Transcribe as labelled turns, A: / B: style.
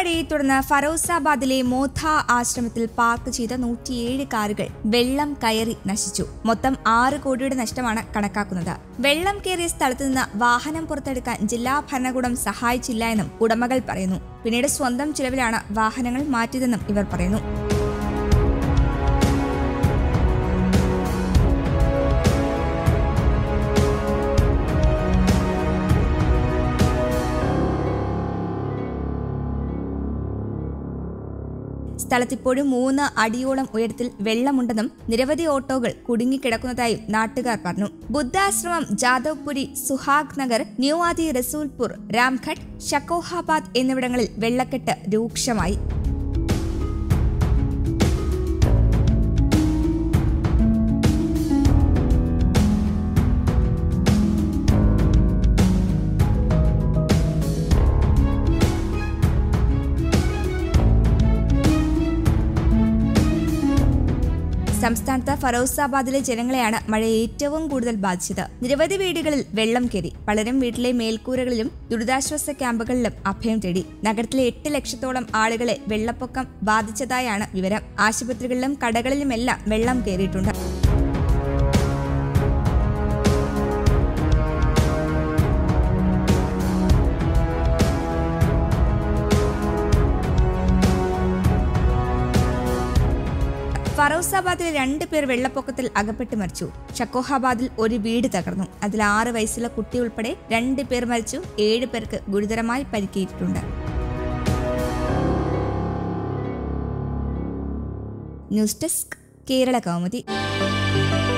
A: മഴയെ തുടർന്ന് ഫറോസാബാദിലെ മോഥ ആശ്രമത്തിൽ പാർക്ക് ചെയ്ത നൂറ്റിയേഴ് കാറുകൾ വെള്ളം കയറി നശിച്ചു മൊത്തം ആറ് കോടിയുടെ നഷ്ടമാണ് കണക്കാക്കുന്നത് വെള്ളം കയറിയ സ്ഥലത്ത് നിന്ന് വാഹനം പുറത്തെടുക്കാൻ ജില്ലാ ഭരണകൂടം സഹായിച്ചില്ല എന്നും ഉടമകൾ പറയുന്നു പിന്നീട് സ്വന്തം ചിലവിലാണ് വാഹനങ്ങൾ മാറ്റിയതെന്നും ഇവർ പറയുന്നു സ്ഥലത്തിപ്പോഴും മൂന്ന് അടിയോളം ഉയരത്തിൽ വെള്ളമുണ്ടെന്നും നിരവധി ഓട്ടോകൾ കുടുങ്ങിക്കിടക്കുന്നതായും നാട്ടുകാർ പറഞ്ഞു ബുദ്ധാശ്രമം ജാദവ്പുരി സുഹാഗ് നഗർ ന്യൂ ആദി റസൂൽപൂർ രാംഘട്ട് ഷക്കോഹാബാദ് എന്നിവിടങ്ങളിൽ വെള്ളക്കെട്ട് രൂക്ഷമായി സംസ്ഥാനത്ത് ഫറോസാബാദിലെ ജനങ്ങളെയാണ് മഴ ഏറ്റവും കൂടുതൽ ബാധിച്ചത് നിരവധി വീടുകളിൽ വെള്ളം കയറി പലരും വീട്ടിലെ മേൽക്കൂരകളിലും ദുരിതാശ്വാസ ക്യാമ്പുകളിലും അഭയം തേടി നഗരത്തിലെ എട്ട് ലക്ഷത്തോളം ആളുകളെ വെള്ളപ്പൊക്കം ബാധിച്ചതായാണ് വിവരം ആശുപത്രികളിലും കടകളിലുമെല്ലാം വെള്ളം കയറിയിട്ടുണ്ട് ഫറോസാബാദിൽ രണ്ട് പേർ വെള്ളപ്പൊക്കത്തിൽ അകപ്പെട്ട് മരിച്ചു ഷക്കോഹാബാദിൽ ഒരു വീട് തകർന്നു അതിൽ ആറ് വയസ്സുള്ള കുട്ടി ഉൾപ്പെടെ രണ്ട് പേർ മരിച്ചു ഏഴ് പേർക്ക് ഗുരുതരമായി പരിക്കേറ്റിട്ടുണ്ട് ന്യൂസ് ഡെസ്ക് കേരള കൗമുദി